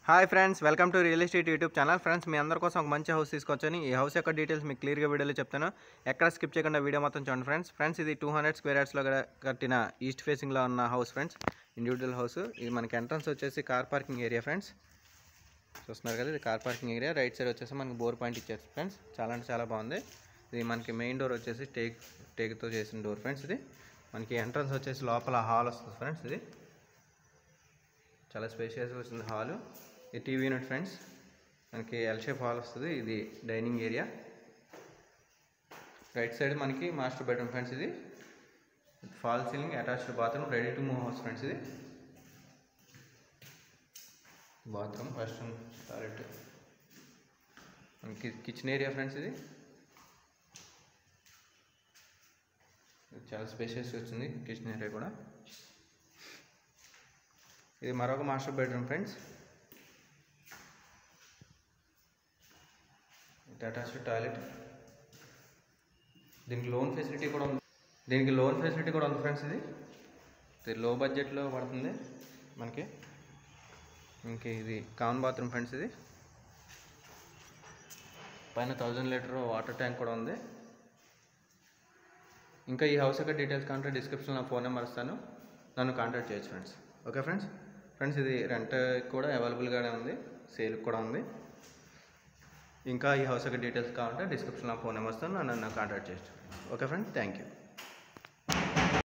hi friends welcome to real estate YouTube channel friends మీ అందరి కోసం ఒక మంచి హౌస్ తీసుకొచ్చాను ఈ హౌస్ యొక్క డీటెయిల్స్ మీకు క్లియర్గా వీడియోలో చెప్తాను ఎక్కడ స్కిప్ చేయకుండా వీడియో మొత్తం చూడండి ఫ్రెండ్స్ ఫ్రెండ్స్ ఇది టూ హండ్రెడ్ స్క్వేర్ యార్డ్స్లో కట్టిన ఈస్ట్ ఫేసింగ్లో ఉన్న హౌస్ ఫ్రెండ్స్ ఇండివిజువల్ హౌస్ ఇది మనకి ఎంట్రన్స్ వచ్చేసి కార్ పార్కింగ్ ఏరియా ఫ్రెండ్స్ చూస్తున్నారు కదా ఇది car parking area right side వచ్చేసి మనకి బోర్ పాయింట్ ఇచ్చారు ఫ్రెండ్స్ చాలా అంటే చాలా బాగుంది ఇది మనకి మెయిన్ డోర్ వచ్చేసి టేక్ టేక్తో చేసిన డోర్ ఫ్రెండ్స్ ఇది మనకి ఎంట్రన్స్ వచ్చేసి లోపల హాల్ వస్తుంది ఫ్రెండ్స్ ఇది చాలా స్పేషియస్గా వస్తుంది హాల్ ఇది టీవీ యూనిట్ ఫ్రెండ్స్ మనకి ఎల్ షేప్ హాల్ వస్తుంది ఇది డైనింగ్ ఏరియా రైట్ సైడ్ మనకి మాస్టర్ బెడ్రూమ్ ఫ్రెండ్స్ ఇది fall ceiling attached bathroom ready to move house friends ఇది బాత్రూమ్ వెస్ట్రన్ టాయిలెట్ మనకి కిచెన్ ఏరియా ఫ్రెండ్స్ ఇది ఇది చాలా స్పేషియస్ వచ్చింది కిచెన్ ఏరియా కూడా ఇది మరొక master bedroom friends attached toilet దీనికి లోన్ ఫెసిలిటీ కూడా ఉంది దీనికి లోన్ ఫెసిలిటీ కూడా ఉంది ఫ్రెండ్స్ ఇది ఇది లో బడ్జెట్లో పడుతుంది మనకి ఇంక ఇది కామన్ బాత్రూమ్ ఫ్రెండ్స్ ఇది పైన థౌజండ్ లీటర్ వాటర్ ట్యాంక్ కూడా ఉంది ఇంకా ఈ హౌస్ యొక్క డీటెయిల్స్ కావాలంటే డిస్క్రిప్షన్లో ఫోన్ నెంబర్ ఇస్తాను నన్ను కాంటాక్ట్ చేయొచ్చు ఫ్రెండ్స్ ఓకే ఫ్రెండ్స్ ఫ్రెండ్స్ ఇది రెంట్ కూడా అవైలబుల్గానే ఉంది సేల్ కూడా ఉంది ఇంకా ఈ హౌస్ యొక్క డీటెయిల్స్ కావాలంటే డిస్క్రిప్షన్లో ఫోన్ నెంబర్ ఇస్తాను నన్ను కాంటాక్ట్ చేయొచ్చు ఓకే ఫ్రెండ్స్ థ్యాంక్ యూ